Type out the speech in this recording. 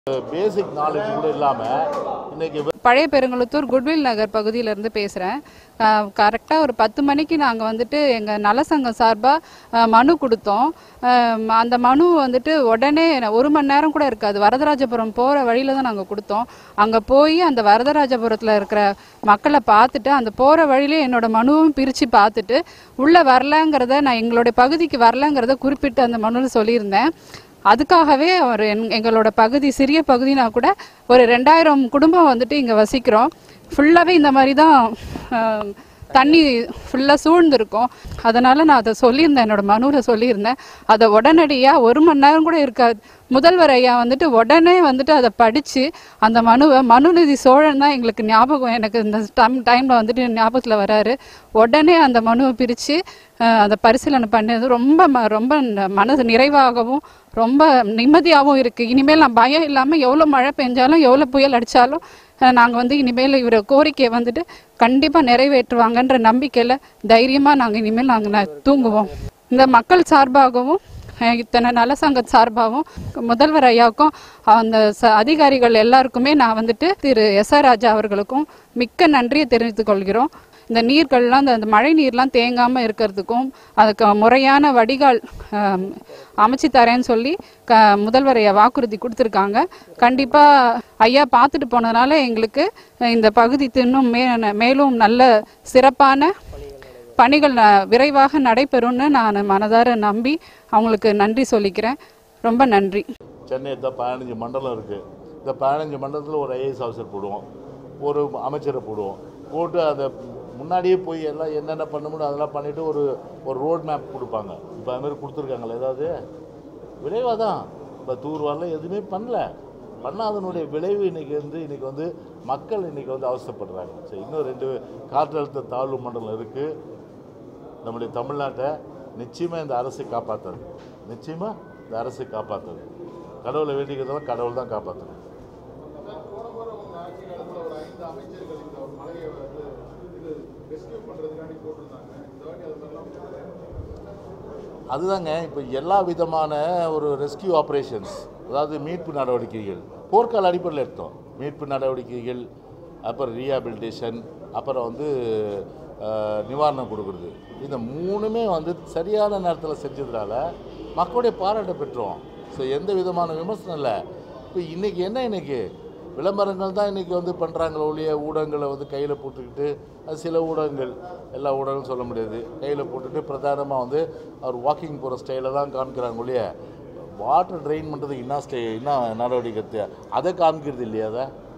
basic knowledge கூட இல்லாமல் இன்னைக்கு பழைய பெருங்குளத்தூர் குட்வில் நகர் பகுதியிலேருந்து பேசுகிறேன் கரெக்டாக ஒரு பத்து மணிக்கு நாங்கள் வந்துட்டு எங்கள் நலசங்கம் சார்பாக மனு கொடுத்தோம் அஹ், அந்த மனு வந்துட்டு உடனே ஒரு மணி நேரம் கூட இருக்காது வரதராஜபுரம் போகிற வழியில தான் நாங்கள் கொடுத்தோம் அங்கே போய் அந்த வரதராஜபுரத்தில் இருக்கிற மக்களை பார்த்துட்டு அந்த போகிற வழியிலே என்னோட மனுவும் பிரித்து பார்த்துட்டு உள்ளே வரலங்கிறத நான் எங்களுடைய பகுதிக்கு வரலங்கிறத குறிப்பிட்டு அந்த மனுவில் சொல்லியிருந்தேன் அதுக்காகவே ஒரு என்- எங்களோட பகுதி சிறிய பகுதினா கூட ஒரு ரெண்டாயிரம் குடும்பம் வந்துட்டு இங்கே வசிக்கிறோம் ஃபுல்லாகவே இந்த மாதிரி தான் ஆஹ், தண்ணி ஃபுல்லாக சூழ்ந்திருக்கும் அதனால் நான் அதை சொல்லியிருந்தேன் என்னோட மனுவில் சொல்லியிருந்தேன் அதை உடனடியாக ஒரு மணி நேரம் கூட இருக்காது முதல்வர் ஐயா வந்துட்டு உடனே வந்துட்டு அதை படித்து அந்த மனுவை மனுநிதி சோழன் தான் எங்களுக்கு ஞாபகம் எனக்கு இந்த டைம் டைமில் வந்துட்டு ஞாபகத்தில் வராரு உடனே அந்த மனுவை பிரித்து அதை பரிசீலனை பண்ணது ரொம்ப ம- ரொம்ப ந- மனது நிறைவாகவும் ரொம்ப நிம்மதியாகவும் இருக்குது இனிமேல் நான் பயம் இல்லாமல் எவ்வளோ மழை பெஞ்சாலும் எவ்வளோ புயல் அடித்தாலும் நாங்கள் வந்து இனிமேல் இவர கோரிக்கையை வந்துட்டு கண்டிப்பாக நிறைவேற்றுவாங்கன்ற நம்பிக்கையில் தைரியமாக நாங்கள் இனிமேல் நாங்கள் தூங்குவோம் இந்த மக்கள் சார்பாகவும் அஹ், இத்தனை நலசங்க சார்பாகவும் முதல்வர் ஐயாவுக்கும் அந்த ச- அதிகாரிகள் எல்லாருக்குமே நான் வந்துட்டு திரு எஸ் ஆர் ராஜா அவர்களுக்கும் மிக்க நன்றியை தெரிவித்துக் கொள்கிறோம் இந்த நீர்கள்லாம் இந்த- இந்த மழை நீர்லாம் தேங்காமல் இருக்கிறதுக்கும் அதுக்கு முறையான வடிகால் ஆம், அமைச்சு தரேன்னு சொல்லி க முதல்வர் ஐயா வாக்குறுதி கொடுத்துருக்காங்க கண்டிப்பாக ஐயா பார்த்துட்டு போனதுனால எங்களுக்கு இந்த பகுதி இன்னும் மே மேலும் நல்ல சிறப்பான பணிகள் ந- விரைவாக நடைபெறும்னு நான் மனதார நம்பி அவங்களுக்கு நன்றி சொல்லிக்கிறேன் ரொம்ப நன்றி சென்னை தான் பதினஞ்சு மண்டலம் இருக்குது இந்த பதினஞ்சு மண்டலத்தில் ஒரு ஐஏஎஸ் ஆஃபீஸர் போடுவோம் ஒரு அமைச்சரை போடுவோம் போட்டு அதை முன்னாடியே போய் எல்லாம் என்னென்ன பண்ண முடியும் அதெல்லாம் பண்ணிவிட்டு ஒரு ஒரு ரோட் மேப் கொடுப்பாங்க இப்போ அதுமாதிரி கொடுத்துருக்காங்களே ஏதாவது விளைவாக தான் இப்போ தூர்வாரில் எதுவுமே பண்ணல பண்ணாதனுடைய விளைவு இன்னைக்கு வந்து இன்னைக்கு வந்து மக்கள் இன்னைக்கு வந்து அவசரப்படுறாங்க சரி இன்னும் ரெண்டு காற்றழுத்த தாழ்வு மண்டலம் இருக்குது நம்முடைய தமிழ்நாட்டை நிச்சயமாக இந்த அரசு காப்பாற்றுது நிச்சயமாக இந்த அரசு காப்பாற்றுது கடவுளை வேண்டிக்கிறதெல்லாம் கடவுள் தான் காப்பாற்றணும் அதுதாங்க இப்போ எல்லா விதமான ஒரு ரெஸ்கியூ ஆப்ரேஷன்ஸ் அதாவது மீட்பு நடவடிக்கைகள் போர்க்கால அடிப்படையில் எடுத்தோம் மீட்பு நடவடிக்கைகள் அப்புறம் ரீஹாபிலிட்டேஷன் அப்புறம் வந்து அஹ், நிவாரணம் கொடுக்குறது இந்த மூணுமே வந்து சரியான நேரத்தில் செஞ்சதுனால மக்களுடைய பாராட்டை பெற்றோம் ஸோ எந்த விதமான விமர்சனம் இல்லை இப்போ இன்றைக்கி என்ன இன்னைக்கு விளம்பரங்கள் தான் இன்றைக்கி வந்து பண்ணுறாங்களே ஒழிய ஊடகங்களை வந்து கையில் போட்டுக்கிட்டு அது சில ஊடகங்கள் எல்லா ஊடகங்களும் சொல்ல முடியாது கையில் போட்டுட்டு பிரதானமாக வந்து அவர் வாக்கிங் போகிற ஸ்டைலை தான் காமிக்கிறாங்க ஒழிய வாட்டர் ட்ரெயின் பண்ணுறதுக்கு என்ன ஸ்டே என்ன நடவடிக்கை தே- அதை காமிக்கிறது இல்லையா அதை